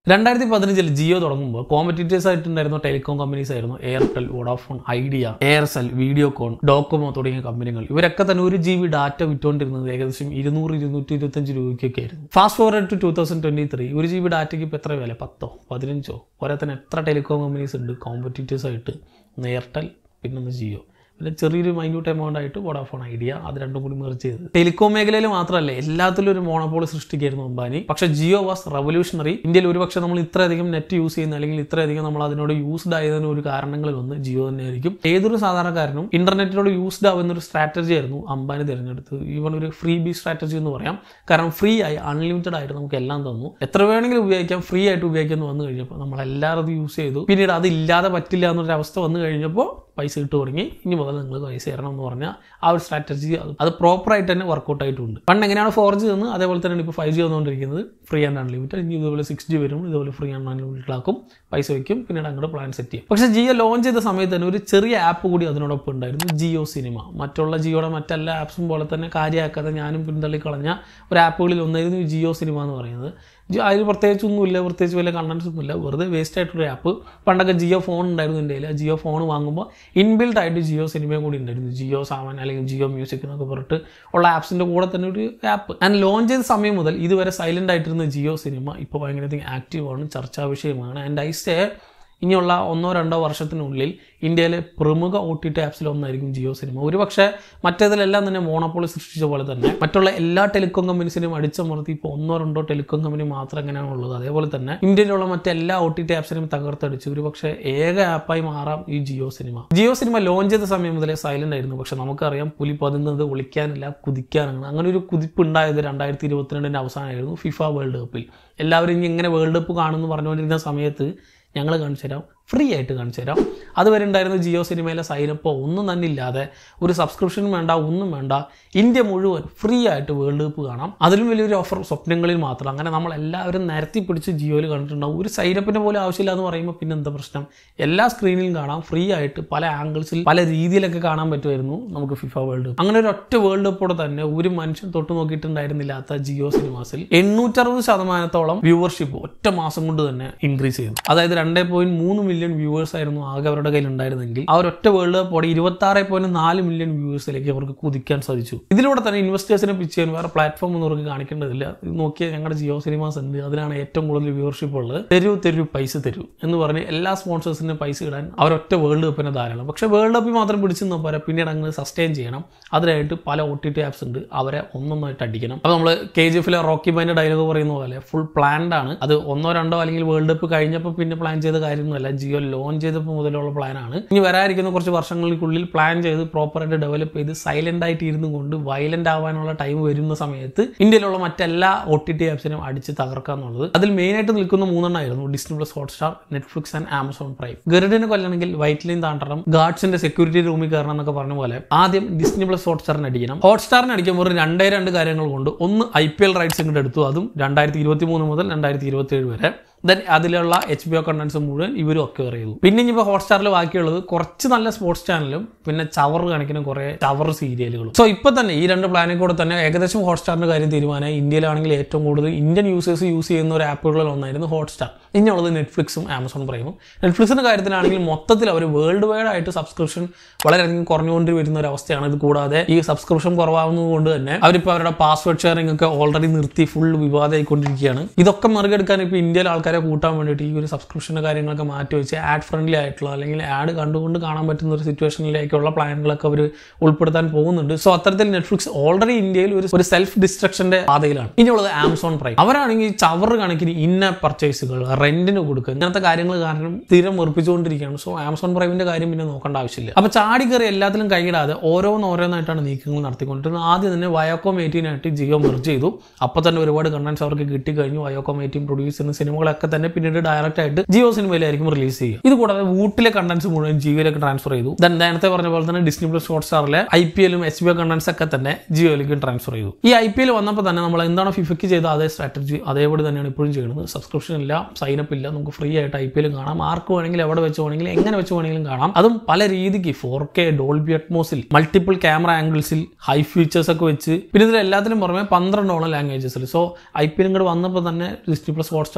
രണ്ടായിരത്തി പതിനഞ്ചിൽ ജിയോ തുടങ്ങുമ്പോൾ കോമ്പറ്റീറ്റേഴ്സ് ആയിട്ടുണ്ടായിരുന്ന ടെലികോം കമ്പനീസ് ആയിരുന്നു എയർടെൽ വോഡാഫോൺ ഐഡിയ എയർസെൽ വീഡിയോകോൺ ഡോക്കോമോ തുടങ്ങിയ കമ്പനികൾ ഇവരൊക്കെ തന്നെ ഒരു ജി ബി ഡാറ്റ വിറ്റുകൊണ്ടിരുന്നത് ഏകദേശം ഇരുന്നൂറ് ഇരുന്നൂറ്റി ഇരുപത്തഞ്ച് രൂപയ്ക്കൊക്കെ ആയിരുന്നു fast forward to two thousand twenty three ഒരു ജി ബി ഡാറ്റയ്ക്ക് ഇപ്പോൾ എത്ര വില പത്തോ പതിനഞ്ചോ ഓരോ തന്നെ എത്ര ടെലികോം കമ്പനീസ് ഉണ്ട് കോമ്പറ്റീറ്റേഴ്സ് ആയിട്ട് ഒന്ന് എയർടെൽ പിന്നൊന്ന് ജിയോ പിന്നെ ചെറിയൊരു മൈന്യൂട്ട് എമൗണ്ട് ആയിട്ട് വോഡാഫോൺ ഐഡിയ അത് രണ്ടും കൂടി മെർജ് ചെയ്ത് ടെലികോം മേഖലയിൽ മാത്രമല്ല എല്ലാത്തിലും ഒരു മോണോപോളി സൃഷ്ടിക്കായിരുന്നു അംബാനി പക്ഷേ ജിയോ വാസ് റവല്യൂഷണറി ഇന്ത്യയിൽ ഒരുപക്ഷെ നമ്മൾ ഇത്രയധികം നെറ്റ് യൂസ് ചെയ്യുന്ന അല്ലെങ്കിൽ ഇത്രയധികം നമ്മൾ അതിനോട് യൂസ്ഡ് ആയതിന് ഒരു കാരണങ്ങളിൽ ഒന്ന് ജിയോ തന്നെയായിരിക്കും ഏതൊരു സാധാരണക്കാരനും ഇന്റർനെറ്റിനോട് യൂസ്ഡ് ആവുന്ന ഒരു സ്ട്രാറ്റജി ആയിരുന്നു അംബാനി തിരഞ്ഞെടുത്തത് ഈവൺ ഒരു ഫ്രീ ബി സ്ട്രാറ്റജി എന്ന് പറയാം കാരണം ഫ്രീ ആയി അൺലിമിറ്റഡ് ആയിട്ട് നമുക്ക് എല്ലാം തന്നു എത്ര വേണമെങ്കിലും ഉപയോഗിക്കാം ഫ്രീ ആയിട്ട് ഉപയോഗിക്കാൻ വന്നു കഴിഞ്ഞപ്പോൾ നമ്മൾ എല്ലാവരും അത് യൂസ് ചെയ്തു പിന്നീട് അത് ഇല്ലാതെ പറ്റില്ല എന്നൊരു അവസ്ഥ വന്നു കഴിഞ്ഞപ്പോൾ പൈസ ഇട്ട് തുടങ്ങി ഇനി മുതൽ നിങ്ങൾ പൈസ തരണം എന്ന് പറഞ്ഞാൽ ആ ഒരു സ്ട്രാറ്റജി അത് അത് പ്രോപ്പറായിട്ട് തന്നെ വർക്കൗട്ട് ആയിട്ടുണ്ട് പണ്ട് എങ്ങനെയാണ് ഫോർ ജി എന്ന് അതേപോലെ തന്നെയാണ് ഇപ്പോൾ ഫൈവ് ജി വന്നുകൊണ്ടിരിക്കുന്നത് ഫ്രീ ആൻഡ് അൺലിമിറ്റഡ് ഇനി ഇതുപോലെ സിക്സ് ജി വരും ഇതുപോലെ ഫ്രീ ആൻഡ് അൺലിമിറ്റഡ് ആക്കും പൈസ വയ്ക്കും പിന്നീട് അങ്ങോട്ട് പ്ലാൻ സെറ്റ് ചെയ്യും പക്ഷേ ജിയോ ലോഞ്ച് ചെയ്ത സമയത്ത് തന്നെ ഒരു ചെറിയ ആപ്പ് കൂടി അതിനോടൊപ്പം ഉണ്ടായിരുന്നു ജിയോ സിനിമ മറ്റുള്ള ജിയോയുടെ മറ്റെല്ലാ ആപ്സും പോലെ തന്നെ കാര്യമാക്കാതെ ഞാനും പിന്തള്ളി കളഞ്ഞ ഒരു ആപ്പുകളിൽ ഒന്നായിരുന്നു ഈ ജിയോ സിനിമ എന്ന് പറയുന്നത് ജി- അതിൽ പ്രത്യേകിച്ചൊന്നുമില്ല പ്രത്യേകിച്ച് വലിയ കണ്ടൻസ് ഒന്നുമില്ല വെറുതെ വേസ്റ്റ് ആയിട്ടൊരു ആപ്പ് പണ്ടൊക്കെ ജിയോ ഫോൺ ഉണ്ടായിരുന്നു എൻ്റെ കയ്യിൽ ആ ജിയോ ഫോൺ വാങ്ങുമ്പോൾ ഇൻബിൽഡ് ആയിട്ട് ജിയോ സിനിമയും കൂടി ഉണ്ടായിരുന്നു ജിയോ സാമാൻ അല്ലെങ്കിൽ ജിയോ മ്യൂസിക് എന്നൊക്കെ പറഞ്ഞിട്ട് ഉള്ള ആപ്സിൻ്റെ കൂടെ തന്നെ ഒരു ആപ്പ് ആൻഡ് ലോഞ്ച് ചെയ്ത സമയം മുതൽ ഇതുവരെ സൈലൻ്റ് ആയിട്ടിരുന്ന ജിയോ സിനിമ ഇപ്പോൾ ഭയങ്കരധികം ആക്റ്റീവാണ് ചർച്ചാ വിഷയമാണ് ആൻഡ് ഐ സേ ഇനിയുള്ള ഒന്നോ രണ്ടോ വർഷത്തിനുള്ളിൽ ഇന്ത്യയിലെ പ്രമുഖ ഒ ടി ടി ആപ്സിൽ ഒന്നായിരിക്കും ജിയോ സിനിമ ഒരുപക്ഷെ മറ്റേതിലെല്ലാം തന്നെ മോണോപോളി സൃഷ്ടിച്ച പോലെ തന്നെ മറ്റുള്ള എല്ലാ ടെലികോം കമ്പനീസിനെയും അടിച്ചമർത്തി ഇപ്പോൾ ഒന്നോ രണ്ടോ ടെലികോം കമ്പനി മാത്രം എങ്ങനെയാണ് ഉള്ളത് അതേപോലെ തന്നെ ഇന്ത്യയിലുള്ള മറ്റെല്ലാ ഒ ടി ടി ആപ്സിനെയും തകർത്തടിച്ച് ഒരുപക്ഷെ ഏക ആപ്പായി മാറാം ഈ ജിയോ സിനിമ ജിയോ സിനിമ ലോഞ്ച് ചെയ്ത സമയം മുതലേ സൈലന്റ് ആയിരുന്നു പക്ഷെ നമുക്കറിയാം പുലി പതിന്നത് ഒളിക്കാനില്ല കുതിക്കാനാണ് അങ്ങനെ ഒരു കുതിപ്പ് ഉണ്ടായത് രണ്ടായിരത്തി ഇരുപത്തിരണ്ടിൻ്റെ അവസാനമായിരുന്നു ഫിഫ വേൾഡ് കപ്പിൽ എല്ലാവരും ഇനി എങ്ങനെ വേൾഡ് കപ്പ് കാണുമെന്ന് പറഞ്ഞുകൊണ്ടിരുന്ന സമയത്ത് ഞങ്ങൾ കാണിച്ചു തരാം ഫ്രീ ആയിട്ട് കാണിച്ചു തരാം അതുവരെ ഉണ്ടായിരുന്ന ജിയോ സിനിമയിലെ സൈനപ്പോ ഒന്നും തന്നെ ഇല്ലാതെ ഒരു സബ്സ്ക്രിപ്ഷൻ വേണ്ട ഒന്നും വേണ്ട ഇന്ത്യ മുഴുവൻ ഫ്രീ ആയിട്ട് വേൾഡ് കപ്പ് കാണാം അതിലും വലിയൊരു ഓഫർ സ്വപ്നങ്ങളിൽ മാത്രം അങ്ങനെ നമ്മൾ എല്ലാവരും നിരത്തി പിടിച്ച് ജിയോയിൽ കണ്ടിട്ടുണ്ടാവും ഒരു സൈനപ്പിന് പോലും ആവശ്യമില്ല എന്ന് പറയുമ്പോൾ പിന്നെ എന്താ പ്രശ്നം എല്ലാ സ്ക്രീനിലും കാണാം ഫ്രീ ആയിട്ട് പല ആംഗിൾസിൽ പല രീതിയിലൊക്കെ കാണാൻ പറ്റുമായിരുന്നു നമുക്ക് ഫിഫ വേൾഡ് കപ്പ് അങ്ങനെ ഒരു ഒറ്റ വേൾഡ് കപ്പോടെ തന്നെ ഒരു മനുഷ്യൻ തൊട്ട് നോക്കിയിട്ടുണ്ടായിരുന്നില്ലാത്ത ജിയോ സിനിമാസിൽ എണ്ണൂറ്ററുപത് ശതമാനത്തോളം വ്യൂവർഷിപ്പ് ഒറ്റ മാസം കൊണ്ട് തന്നെ ഇൻക്രീസ് ചെയ്തു അതായത് രണ്ടേ പോയിന്റ് മൂന്ന് മില്യൺ വ്യൂവേഴ്സ് ആയിരുന്നു ആകെ അവരുടെ കയ്യിൽ ഉണ്ടായിരുന്നെങ്കിൽ ആ ഒരൊറ്റ വേൾഡ് കപ്പോടെ ഇരുപത്തി ആറ് പോയിന്റ് നാല് മില്യൺ വ്യൂവേഴ്സിലേക്ക് അവർക്ക് കുതിക്കാൻ സാധിച്ചു ഇതിലൂടെ തന്നെ ഇൻവെസ്റ്റേഴ്സിനെ പിച്ച് ചെയ്യാൻ വേറെ പ്ലാറ്റ്ഫോം ഒന്നും അവർക്ക് കാണിക്കേണ്ടതില്ല ഇത് നോക്കിയാൽ ഞങ്ങളുടെ ജിയോ സിനിമാസ് ഉണ്ട് അതിനാണ് ഏറ്റവും കൂടുതൽ വ്യൂവർഷിപ്പ് ഉള്ളത് തരൂ തരൂ പൈസ തരൂ എന്ന് പറഞ്ഞ് എല്ലാ സ്പോൺസേഴ്സിനും പൈസ ഇടാൻ അവരൊറ്റ വേൾഡ് കപ്പിന് ധാരാളം പക്ഷേ വേൾഡ് കപ്പിൽ മാത്രം പിടിച്ചു നിന്നാൽ പോരാ പിന്നീട് അങ്ങ് സസ്റ്റെയിൻ ചെയ്യണം അതിനായിട്ട് പല ഒ ടി ടി ആപ്സ് ഉണ്ട് അവരെ ഒന്നൊന്നായിട്ട് അടിക്കണം അപ്പോൾ നമ്മൾ കെ ജി എഫിലെ റോക്കി ബൈൻ്റെ ഡയലോഗ് പറയുന്ന പോലെ ഫുൾ പ്ലാൻഡ് ആണ് അത് ഒന്നോ രണ്ടോ അല്ലെങ്കിൽ വേൾഡ് കപ്പ് കഴിഞ്ഞപ്പോൾ പിന്നെ പ്ലാൻ ചെയ്ത കാര്യമൊന്നുമല്ല ജിയോ ലോഞ്ച് ചെയ്തപ്പോൾ മുതലുള്ള പ്ലാനാണ് ഇനി വരാതിരിക്കുന്ന കുറച്ച് വർഷങ്ങൾക്കുള്ളിൽ പ്ലാൻ ചെയ്ത് പ്രോപ്പറായിട്ട് ഡെവലപ്പ് ചെയ്ത് സൈലന്റ് ആയിട്ട് ഇരുന്നു കൊണ്ട് വയലന്റ് ആവാനുള്ള ടൈം വരുന്ന സമയത്ത് ഇന്ത്യയിലുള്ള മറ്റെല്ലാ ഒ ടി ടി ആപ്സിനും അടിച്ച് തകർക്കുക എന്നുള്ളത് അതിൽ മെയിൻ ആയിട്ട് നിൽക്കുന്ന മൂന്നെണ്ണമായിരുന്നു Disney plus Hotstar Netflix and Amazon Prime ഗരുഡിനെ കൊല്ലണമെങ്കിൽ വൈറ്റ് ലൈൻ താണ്ടണം ഗാർഡ്സിന്റെ സെക്യൂരിറ്റി റൂമിൽ കയറണം എന്നൊക്കെ പറഞ്ഞ പോലെ ആദ്യം ഡിസ്നി പ്ലസ് ഹോട്ട്സ്റ്റാറിന് അടിക്കണം ഹോട്ട്സ്റ്റാറിന് അടിക്കുമ്പോൾ ഒരു രണ്ടേ രണ്ട് കാര്യങ്ങൾ കൊണ്ട് ഒന്ന് ഐ പി എൽ റൈറ്റ്സ് ഇങ്ങോട്ട് എടുത്തു അതും രണ്ടായിരത്തി ഇരുപത്തി മൂന്ന് മുതൽ രണ്ടായിരത്തി ഇരുപത്തി ഏഴ് വരെ ദെൻ അതിലുള്ള എച്ച് ബി ഒ കണ്ടൻസ് മുഴുവൻ ഇവരും അക്വയർ ചെയ്തു പിന്നെ ഇനിയിപ്പോൾ ഹോട്ട്സ്റ്റാറിൽ ബാക്കിയുള്ളത് കുറച്ച് നല്ല സ്പോർട്സ് ചാനലും പിന്നെ ചവർ കാണിക്കുന്ന കുറേ ചവർ സീരിയലുകളും സോ ഇപ്പോൾ തന്നെ ഈ രണ്ട് പ്ലാനിൽ കൂടെ തന്നെ ഏകദേശം ഹോട്ട്സ്റ്റാറിന്റെ കാര്യം തീരുമാനമായി ഇന്ത്യയിലാണെങ്കിൽ ഏറ്റവും കൂടുതൽ ഇന്ത്യൻ യൂസേഴ്സ് യൂസ് ചെയ്യുന്ന ഒരു ആപ്പുകളിൽ ഒന്നായിരുന്നു ഹോട്ട്സ്റ്റാർ ഇനിയുള്ളത് നെറ്റ്ഫ്ലിക്സും ആമസോൺ പ്രൈമും നെറ്റ്ഫ്ലിക്സിന്റെ കാര്യത്തിലാണെങ്കിൽ മൊത്തത്തിൽ അവർ വേൾഡ് വൈഡ് ആയിട്ട് സബ്സ്ക്രിപ്ഷൻ വളരെയധികം കുറഞ്ഞുകൊണ്ട് വരുന്ന ഒരു അവസ്ഥയാണ് ഇത് കൂടാതെ ഈ സബ്സ്ക്രിപ്ഷൻ കുറവാകുന്നത് കൊണ്ട് തന്നെ അവരിപ്പോൾ അവരുടെ പാസ്വേഡ് ഷെയറിംഗ് ഒക്കെ ഓൾറെഡി നിർത്തി ഫുൾ വിവാദമായിക്കൊണ്ടിരിക്കുകയാണ് ഇതൊക്കെ മറികടക്കാൻ ഇപ്പോൾ ഇന്ത്യയിലെ ആൾക്കാരെ കൂട്ടാൻ വേണ്ടിയിട്ട് ഈ ഒരു സബ്സ്ക്രിപ്ഷൻ്റെ കാര്യങ്ങളൊക്കെ മാറ്റി വെച്ച് ആഡ് ഫ്രണ്ട്ലി ആയിട്ടുള്ള അല്ലെങ്കിൽ ആഡ് കണ്ടുകൊണ്ട് കാണാൻ പറ്റുന്ന ഒരു സിറ്റുവേഷനിലേക്കുള്ള പ്ലാനുകളൊക്കെ അവർ ഉൾപ്പെടുത്താൻ പോകുന്നുണ്ട് സോ അത്തരത്തിൽ നെറ്റ്ഫ്ലിക്സ് ഓൾറെഡി ഇന്ത്യയിൽ ഒരു ഒരു സെൽഫ് ഡിസ്ട്രക്ഷന്റെ പാതയിലാണ് ഇനിയുള്ളത് ആമസോൺ പ്രൈം അവരാണെങ്കിൽ ചവർ കണക്കിന് ഇന്ന പർച്ചേസുകൾ റെന്റിന് കൊടുക്കുക ഇങ്ങനത്തെ കാര്യങ്ങൾ കാരണം സ്ഥിരം വെറുപ്പിച്ചുകൊണ്ടിരിക്കുകയാണ് സോ ആമസോൺ പ്രൈമിന്റെ കാര്യം പിന്നെ നോക്കേണ്ട ആവശ്യമില്ല അപ്പൊ ചാടി കയറി എല്ലാത്തിലും കൈയിടാതെ ഓരോന്ന് ഓരോന്നായിട്ടാണ് നീക്കങ്ങൾ നടത്തിക്കൊണ്ടിരുന്നത് ആദ്യം തന്നെ വയോകോം എയ്റ്റീൻ ആയിട്ട് ജിയോ മെർജ് ചെയ്തു അപ്പോൾ തന്നെ ഒരുപാട് കണ്ടൻസ് അവർക്ക് കിട്ടിക്കഴിഞ്ഞു വയോകോം എയ്റ്റീൻ പ്രൊഡ്യൂസ് ചെയ്യുന്ന സിനിമകളൊക്കെ തന്നെ പിന്നീട് ഡയറക്റ്റ് ആയിട്ട് ജിയോ സിനിമയിലായിരിക്കും റിലീസ് ചെയ്യുക ഇത് കൂടാതെ വൂട്ടിലെ കണ്ടൻസ് മുഴുവൻ ജിയോയിലേക്ക് ട്രാൻസ്ഫർ ചെയ്തു ദെൻ നേരത്തെ പറഞ്ഞ പോലെ തന്നെ ഡിസ്നി പ്ലസ് ഹോട്ട്സ്റ്റാറിലെ ഐ പി എല്ലും എച്ച് ബി ഒ കണ്ടൻസ് ഒക്കെ തന്നെ ജിയോയിലേക്ക് ട്രാൻസ്ഫർ ചെയ്തു ഈ ഐ പി എൽ വന്നപ്പോൾ തന്നെ നമ്മൾ എന്താണ് ഫിഫയ്ക്ക് ചെയ്ത അതേ സ്ട്രാറ്റജി അതേപടി തന്നെയാണ് ഇപ്പോഴും ചെയ്യുന്നത് സബ്സ്ക്രിപ്ഷൻ ഇല്ല സൈനപ്പ് ഇല്ല നമുക്ക് ഫ്രീ ആയിട്ട് ഐ പി എൽ കാണാം ആർക്ക് വേണമെങ്കിലും എവിടെ വെച്ച് വേണമെങ്കിലും എങ്ങനെ വെച്ച് വേണമെങ്കിലും കാണാം അതും പല രീതിക്ക് ഫോർ കെ ഡോൾബി അറ്റ്മോസിൽ മൾട്ടിപ്പിൾ ക്യാമറ ആംഗിൾസിൽ ഹൈ ഫീച്ചേഴ്സ് ഒക്കെ വെച്ച് പിന്നെ ഇതിൽ എല്ലാത്തിനും പുറമെ പന്ത്രണ്ടോളം ലാംഗ്വേജസിൽ സോ ഐ പി എൽ ഇങ്ങോട്ട് വന്നപ്പോൾ തന്നെ ഡിസ്നി പ്ലസ് ഹോട്ട്സ്റ്റാറിന്റെ സബ്സ്ക്രിപ്ഷൻ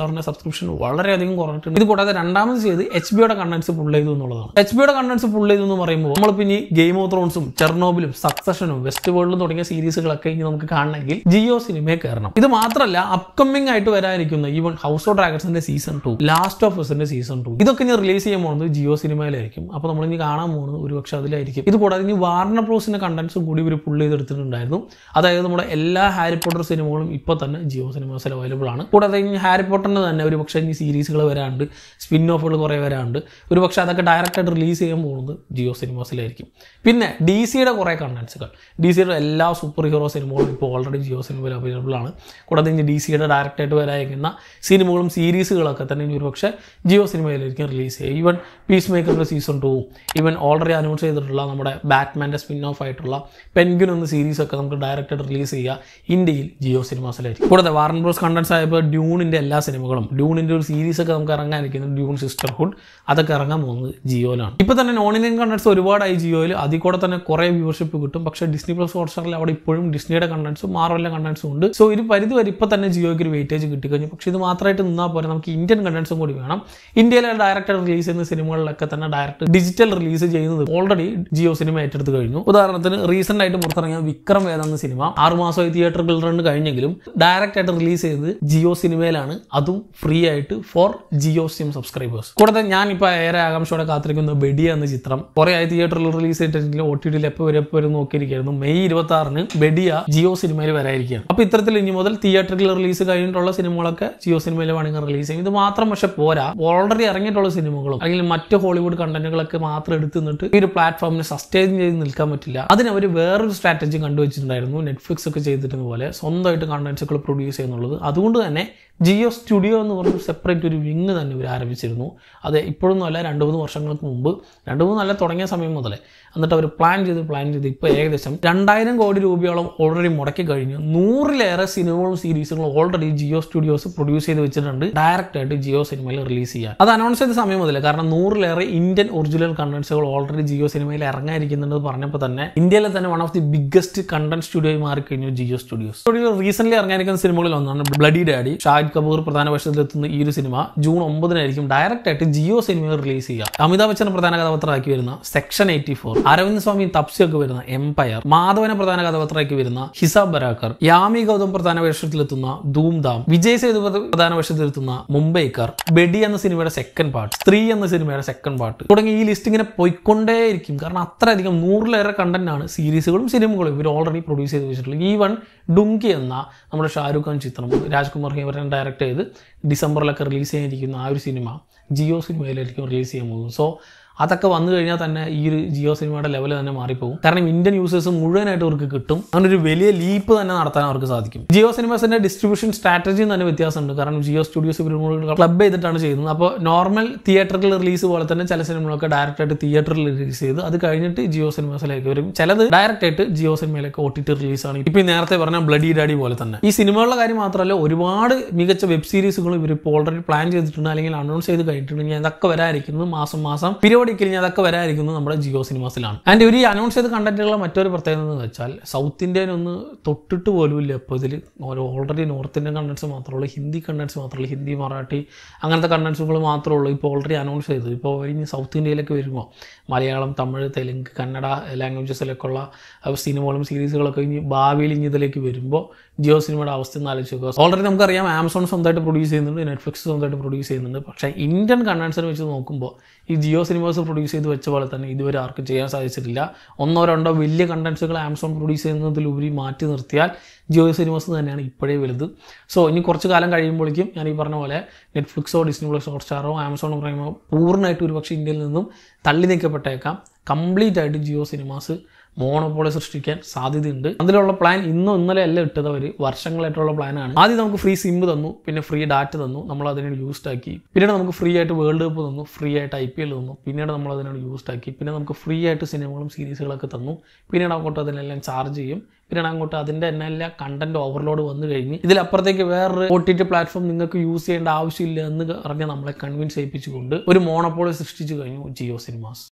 സബ്സ്ക്രിപ്ഷൻ വളരെയധികം കുറഞ്ഞിട്ടുണ്ട് ഇത് കൂടാതെ രണ്ടാമത് ചെയ്ത് എച്ച് ബിയുടെ കണ്ടൻസ് പുൾ ചെയ്തു എന്നുള്ളതാണ് എച്ച് ബിയുടെ കണ്ടൻസ് പുൾ ചെയ്തു എന്ന് പറയുമ്പോൾ നമ്മളിപ്പോൾ ഇനി ഗെയിം ഓഫ് ത്രോൺസും ചെർണോബിലും സക്സഷനും വെസ്റ്റ് വേൾഡും തുടങ്ങിയ സീരീസുകളൊക്കെ ഇനി നമുക്ക് കാണണമെങ്കിൽ ജിയോ സിനിമയെ കയറണം ഇത് മാത്രമല്ല അപ്കമിംഗ് ആയിട്ട് വരാനിരിക്കുന്ന ഈവൻ ഹൗസ് ഓഫ് ഡ്രാഗൺസിന്റെ സീസൺ ടു ലാസ്റ്റ് ഓഫ് എസിന്റെ സീസൺ ടു ഇതൊക്കെ ഇനി റിലീസ് ചെയ്യാൻ പോകുന്നത് ജിയോ സിനിമയിലായിരിക്കും അപ്പോൾ നമ്മൾ ഇനി കാണാൻ പോകുന്നത് ഒരുപക്ഷെ അതിലായിരിക്കും ഇത് കൂടാതെ ഇനി വാർണർ ബ്രോസിന്റെ കണ്ടന്റ്സും കൂടി ഇവർ പുള്ള് ചെയ്തെടുത്തിട്ടുണ്ടായിരുന്നു അതായത് നമ്മുടെ എല്ലാ ഹാരി പോട്ടർ സിനിമകളും ഇപ്പോൾ തന്നെ ജിയോ സിനിമാസിൽ അവൈലബിൾ ആണ് കൂടാതെ ഇനി ഹാരി പോട്ടറിന് തന്നെ ഒരു പക്ഷേ ഇനി സീരീസുകൾ വരാണ്ട് സ്പിൻ ഓഫുകൾ കുറേ വരാണ്ട് ഒരു പക്ഷേ അതൊക്കെ ഡയറക്റ്റായിട്ട് റിലീസ് ചെയ്യാൻ പോകുന്നത് ജിയോ സിനിമാസിലായിരിക്കും പിന്നെ ഡി സിയുടെ കുറേ കണ്ടന്റ്സുകൾ ഡി സിയുടെ എല്ലാ സൂപ്പർ ഹീറോ സിനിമകളും ഇപ്പോൾ ഓൾറെഡി ജിയോ സിനിമയിൽ അവൈലബിൾ ആണ് കൂടാതെ ഇനി ഡി സിയുടെ ഡയറക്റ്റായിട്ട് വരായിരിക്കുന്ന സിനിമകളും സീരീസുകളൊക്കെ തന്നെ ഇനി ഒരു പക്ഷേ ജിയോ സിനിമയിലായിരിക്കും റിലീസ് ചെയ്യുക ഈവൻ പീസ് മേക്കറിൻ്റെ season two even already announce ചെയ്തിട്ടുള്ള നമ്മുടെ ബാറ്റ്മാൻ്റെ സ്പിൻ ഓഫ് ആയിട്ടുള്ള പെൻഗ്വിൻ എന്ന സീരീസൊക്കെ നമുക്ക് ഡയറക്റ്റായിട്ട് റിലീസ് ചെയ്യുക ഇന്ത്യയിൽ ജിയോ സിനിമാസിലായിരിക്കും കൂടാതെ വാറൻ ബ്രോസ് കണ്ടൻസ് ആയപ്പോൾ ഡ്യൂണിൻ്റെ എല്ലാ സിനിമകളും ഡ്യൂണിൻ്റെ ഒരു സീരീസൊക്കെ നമുക്ക് ഇറങ്ങാനിരിക്കുന്നത് ഡ്യൂൺ സിസ്റ്റർഹുഡ് അതൊക്കെ ഇറങ്ങാൻ പോകുന്നത് ജിയോയിലാണ് ഇപ്പോൾ തന്നെ നോൺ ഇന്ത്യൻ കണ്ടൻസ് ഒരുപാടായി ജിയോയിൽ അതിൽ കൂടെ തന്നെ കുറേ വ്യൂവർഷിപ്പ് കിട്ടും പക്ഷേ ഡിസ്നി പ്ലസ് ഹോട്ട്സ്റ്റാറിൽ അവിടെ ഇപ്പോഴും ഡിസ്നിയുടെ കണ്ടൻസും മാർവലിൻ്റെ കണ്ടൻസും ഉണ്ട് സോ ഒരു പരിധി വരെ ഇപ്പോൾ തന്നെ ജിയോയ്ക്ക് ഒരു വെയിറ്റേജ് കിട്ടിക്കഴിഞ്ഞു പക്ഷേ ഇത് മാത്രമായിട്ട് നിന്നാൽ പോലെ നമുക്ക് ഇന്ത്യൻ കണ്ടൻസും കൂടി വേണം ഇന്ത്യയിലെ ഡയറക്റ്റ് റിലീസ് ചെയ്യുന്ന സിനിമകളിലൊക്കെ തന്നെ ഡയറക്റ്റ് ഡിജിറ്റൽ റിലീസ് ചെയ്യുന്നത് ഓൾറെഡി ജിയോ സിനിമ ഏറ്റെടുത്ത് കഴിഞ്ഞു ഉദാഹരണത്തിന് റീസെന്റ് ആയിട്ട് പുറത്തിറങ്ങിയ വിക്രം വേദ എന്ന സിനിമ ആറുമാസമായി തിയേറ്ററുകളിൽ റൺ കഴിഞ്ഞെങ്കിലും ഡയറക്റ്റ് ആയിട്ട് റിലീസ് ചെയ്തത് ജിയോ സിനിമയിലാണ് അതും ഫ്രീ ആയിട്ട് ഫോർ ജിയോ സിം സബ്സ്ക്രൈബേഴ്സ് കൂടാതെ ഞാൻ ഇപ്പോൾ ഏറെ ആകാംക്ഷയോടെ കാത്തിരിക്കുന്ന ബെഡിയ എന്ന ചിത്രം കുറെ ആയി തിയേറ്ററിൽ റിലീസ് ചെയ്തിട്ടുണ്ടെങ്കിലും ഒ ടി ടിയിൽ എപ്പോൾ വരെ എപ്പോൾ വരും നോക്കിയിരിക്കുകയായിരുന്നു മെയ് ഇരുപത്തി ആറിന് ബെഡിയ ജിയോ സിനിമയിൽ വരായിരിക്കുകയാണ് അപ്പോൾ ഇത്തരത്തിൽ ഇനി മുതൽ തിയേറ്ററിൽ റിലീസ് കഴിഞ്ഞിട്ടുള്ള സിനിമകളൊക്കെ ജിയോ സിനിമയിൽ വേണമെങ്കിൽ റിലീസ് ചെയ്യും ഇത് മാത്രം പക്ഷെ പോരാ ഓൾറെഡി ഇറങ്ങിയിട്ടുള്ള സിനിമകളും അല്ലെങ്കിൽ മറ്റ് ഹോളിവുഡ് കണ്ടന്റുകളൊക്കെ മാത്രം എടുത്തു നിന്നിട്ട് ഈ ഒരു പ്ലാറ്റ്ഫോമിന് സസ്റ്റെയിൻ ചെയ്ത് നിൽക്കാൻ പറ്റില്ല അതിന് അവർ വേറൊരു സ്ട്രാറ്റജി കണ്ടുവച്ചിട്ടുണ്ടായിരുന്നു നെറ്റ്ഫ്ലിക്സ് ഒക്കെ ചെയ്തിട്ടുന്ന പോലെ സ്വന്തമായിട്ട് കണ്ടന്റ്സുകൾ പ്രൊഡ്യൂസ് ചെയ്യുന്നുള്ളത് അതുകൊണ്ട് തന്നെ ജിയോ സ്റ്റുഡിയോ എന്ന് പറഞ്ഞ സെപ്പറേറ്റ് ഒരു വിങ് തന്നെ ഇവർ ആരംഭിച്ചിരുന്നു അത് ഇപ്പോഴൊന്നും അല്ല രണ്ട് മൂന്ന് വർഷങ്ങൾക്ക് മുമ്പ് രണ്ട് മൂന്നല്ല തുടങ്ങിയ സമയം മുതലേ എന്നിട്ട് അവർ പ്ലാൻ ചെയ്ത് പ്ലാൻ ചെയ്ത് ഇപ്പോൾ ഏകദേശം രണ്ടായിരം കോടി രൂപയോളം ഓൾറെഡി മുടക്കി കഴിഞ്ഞു നൂറിലേറെ സിനിമകളും സീരീസുകളും ഓൾറെഡി ജിയോ സ്റ്റുഡിയോസ് പ്രൊഡ്യൂസ് ചെയ്ത് വെച്ചിട്ടുണ്ട് ഡയറക്റ്റ് ആയിട്ട് ജിയോ സിനിമയിൽ റിലീസ് ചെയ്യാൻ അത് അനൗൺസ് ചെയ്ത സമയം മുതലേ കാരണം നൂറിലേറെ ഇന്ത്യൻ ഒറിജിനൽ കണ്ടന്റ്സുകൾ ഓൾറെഡി ജിയോ സിനിമയിൽ ഇറങ്ങാനിരിക്കുന്നുണ്ട് പറഞ്ഞപ്പോൾ തന്നെ ഇന്ത്യയിലെ തന്നെ one of the biggest content studio മാറിക്കഴിഞ്ഞു ജിയോ സ്റ്റുഡിയോസ് സ്റ്റുഡിയോ റീസെന്റ് ഇറങ്ങാനിരിക്കുന്ന സിനിമകളിൽ ഒന്നാണ് ബ്ലഡി ഡാഡി ഷാഹിദ് കപൂർ പ്രധാന വേഷത്തിലെത്തുന്ന ഈ ഒരു സിനിമ ജൂൺ ഒമ്പതിനായിരിക്കും ഡയറക്റ്റ് ആയിട്ട് ജിയോ സിനിമയിൽ റിലീസ് ചെയ്യുക അമിതാഭ് ബച്ചൻ പ്രധാന കഥാപാത്രമാക്കി വരുന്ന section eighty four Arvind Swamy Taapsee ഒക്കെ വരുന്ന എംപയർ മാധവനെ പ്രധാന കഥാപാത്രമാക്കി വരുന്ന ഹിസാബ് ബരാക്കർ യാമി ഗൗതം പ്രധാന വേഷത്തിലെത്തുന്ന ധൂം ധാം വിജയ് സേതുപതി പ്രധാന വേഷത്തിലെത്തുന്ന മുംബൈക്കർ ബെഡി എന്ന സിനിമയുടെ സെക്കൻഡ് പാർട്ട് സ്ത്രീ എന്ന സിനിമയുടെ സെക്കൻഡ് പാർട്ട് തുടങ്ങി ഈ ലിസ്റ്റ് ഇങ്ങനെ പോയിക്കൊണ്ടേയിരിക്കും കാരണം അത്രയധികം നൂറിലേറെ കണ്ടന്റ് ആണ് സീരീസുകളും സിനിമകളും ഇവർ ഓൾറെഡി പ്രൊഡ്യൂസ് ചെയ്ത് വെച്ചിട്ടുള്ളത് ഈവൻ ഡുങ്കി എന്ന നമ്മുടെ ഷാരൂഖ് ഖാൻ ചിത്രം രാജ്കുമാർ ഹിവരൻ ഡയറക്റ്റ് ചെയ്ത് ഡിസംബറിലൊക്കെ റിലീസ് ചെയ്യാനിരിക്കുന്ന ആ ഒരു സിനിമ ജിയോ സിനിമയിലായിരിക്കും റിലീസ് ചെയ്യാൻ പോകുന്നത് സോ അതൊക്കെ വന്നു കഴിഞ്ഞാൽ തന്നെ ഈ ഒരു ജിയോ സിനിമയുടെ ലെവൽ തന്നെ മാറിപ്പോകും കാരണം ഇന്ത്യൻ യൂസേഴ്സ് മുഴുവനായിട്ട് അവർക്ക് കിട്ടും അങ്ങനെ ഒരു വലിയ ലീപ്പ് തന്നെ നടത്താൻ അവർക്ക് സാധിക്കും ജിയോ സിനിമാസിന്റെ ഡിസ്ട്രിബ്യൂഷൻ സ്ട്രാറ്റജിയും തന്നെ വ്യത്യാസമുണ്ട് കാരണം ജിയോ സ്റ്റുഡിയോസ് ഇവർ ക്ലബ് ചെയ്തിട്ടാണ് ചെയ്യുന്നത് അപ്പോൾ നോർമൽ തിയേറ്ററിൽ റിലീസ് പോലെ തന്നെ ചില സിനിമകളൊക്കെ ഡയറക്റ്റ് ആയിട്ട് തിയേറ്ററിൽ റിലീസ് ചെയ്ത് അത് കഴിഞ്ഞിട്ട് ജിയോ സിനിമാസിലേക്ക് വരും ചിലത് ഡയറക്റ്റ് ആയിട്ട് ജിയോ സിനിമയിലേക്ക് ഒ ടി ടി റിലീസാണ് ഇപ്പം ഈ നേരത്തെ പറഞ്ഞ ബ്ലഡി ഡാഡി പോലെ തന്നെ ഈ സിനിമകളുടെ കാര്യം മാത്രമല്ല ഒരുപാട് മികച്ച വെബ് സീരീസുകൾ ഇവർ ഇപ്പോൾ ഓൾറെഡി പ്ലാൻ ചെയ്തിട്ടുണ്ട് അല്ലെങ്കിൽ അനൗൺസ് ചെയ്ത് കഴിഞ്ഞിട്ടുണ്ട് ഇനി അതൊക്കെ വരാതിരിക്കുന്നത് മാസം മാസം പീരിയോഡിക്കലി ഇനി അതൊക്കെ വരാതിരിക്കുന്നത് നമ്മുടെ ജിയോ സിനിമാസിലാണ് ആൻഡ് ഒരു അനൗൺസ് ചെയ്ത കണ്ടന്റുകളുടെ മറ്റൊരു പ്രത്യേകത എന്ന് വെച്ചാൽ സൗത്ത് ഇന്ത്യൻ ഒന്ന് തൊട്ടിട്ട് പോലും ഇല്ല ഇപ്പോൾ ഇതിൽ ഓൾറെഡി നോർത്ത് ഇന്ത്യൻ കണ്ടന്റ്സ് മാത്രമേ ഉള്ളൂ ഹിന്ദി കണ്ടന്റ്സ് മാത്രമേ ഉള്ളൂ ഹിന്ദി മറാഠി അങ്ങനത്തെ കണ്ടന്റ്സുകൾ മാത്രമേ ഉള്ളൂ ഇപ്പോൾ ഓൾറെഡി അനൗൺസ് ചെയ്തത് ഇപ്പോൾ ഇനി സൗത്ത് ഇന്ത്യയിലേക്ക് വരുമ്പോൾ മലയാളം തമിഴ് തെലുങ്ക് കന്നഡ ലാംഗ്വേജസിലൊക്കെ ഉള്ള അഹ് സിനിമകളും സീരീസുകളൊക്കെ ഇനി ഭാവിയിൽ ഇനി ഇതിലേക്ക് വരുമ്പോൾ ജിയോ സിനിമയുടെ അവസ്ഥ ഒന്ന് ആലോചിച്ച് നോക്കുക ഓൾറെഡി നമുക്കറിയാം ആമസോൺ സ്വന്തമായിട്ട് പ്രൊഡ്യൂസ് ചെയ്യുന്നുണ്ട് നെറ്റ്ഫ്ലിക്സ് സ്വന്തമായിട്ട് പ്രൊഡ്യൂസ് ചെയ്യുന്നുണ്ട് പക്ഷേ ഇന്ത്യൻ കണ്ടന്റ്സിനെ വെച്ച് നോക്കുമ്പോൾ ഈ ജിയോ സിനിമാസ് പ്രൊഡ്യൂസ് ചെയ്ത് വെച്ച പോലെ തന്നെ ഇതുവരെ ആർക്കും ചെയ്യാൻ സാധിച്ചിട്ടില്ല ഒന്നോ രണ്ടോ വലിയ കണ്ടന്റ്സുകൾ ആമസോൺ പ്രൊഡ്യൂസ് ചെയ്യുന്നതിലുപരി മാറ്റി നിർത്തിയാൽ ജിയോ സിനിമാസ് തന്നെയാണ് ഇപ്പോഴേ വലുത് സോ ഇനി കുറച്ച് കാലം കഴിയുമ്പോഴേക്കും ഞാൻ ഈ പറഞ്ഞ പോലെ നെറ്റ്ഫ്ലിക്സോ ഡിസ്നി പ്ലസ് ഹോട്ട്സ്റ്റാറോ ആമസോണോ പ്രൈമോ പൂർണ്ണമായിട്ട് ഒരുപക്ഷെ ഇന്ത്യയിൽ നിന്നും തള്ളി നീക്കപ്പെട്ടേക്കാം കംപ്ലീറ്റ് ആയിട്ട് ജിയോ സിനിമാസ് മോണോപോളി സൃഷ്ടിക്കാൻ സാധ്യതയുണ്ട് അതിലുള്ള പ്ലാൻ ഇന്നും ഇന്നലെ അല്ല ഇട്ടത് അവർ വർഷങ്ങളായിട്ടുള്ള പ്ലാനാണ് ആദ്യം നമുക്ക് ഫ്രീ സിം തന്നു പിന്നെ ഫ്രീ ഡാറ്റ തന്നു നമ്മൾ അതിനെ യൂസ്ഡ് ആക്കി പിന്നീട് നമുക്ക് ഫ്രീ ആയിട്ട് വേൾഡ് കപ്പ് തന്നു ഫ്രീ ആയിട്ട് ഐ പി എൽ തന്നു പിന്നീട് നമ്മൾ അതിനോട് യൂസ്ഡ് ആക്കി പിന്നെ നമുക്ക് ഫ്രീ ആയിട്ട് സിനിമകളും സീരീസുകളൊക്കെ തന്നു പിന്നീട് അങ്ങോട്ട് അതിനെല്ലാം ചാർജ് ചെയ്യും പിന്നീട് അങ്ങോട്ട് അതിൻ്റെ തന്നെ എല്ലാ കണ്ടന്റ് ഓവർലോഡ് വന്നു കഴിഞ്ഞ് ഇതിലപ്പുറത്തേക്ക് വേറൊരു ഒ ടി ടി പ്ലാറ്റ്ഫോം നിങ്ങൾക്ക് യൂസ് ചെയ്യേണ്ട ആവശ്യമില്ല എന്ന് പറഞ്ഞ് നമ്മളെ കൺവിൻസ് ചെയ്യിപ്പിച്ചുകൊണ്ട് ഒരു മോണോപോളി സൃഷ്ടിച്ചു കഴിഞ്ഞു ജിയോ സിനിമാസ്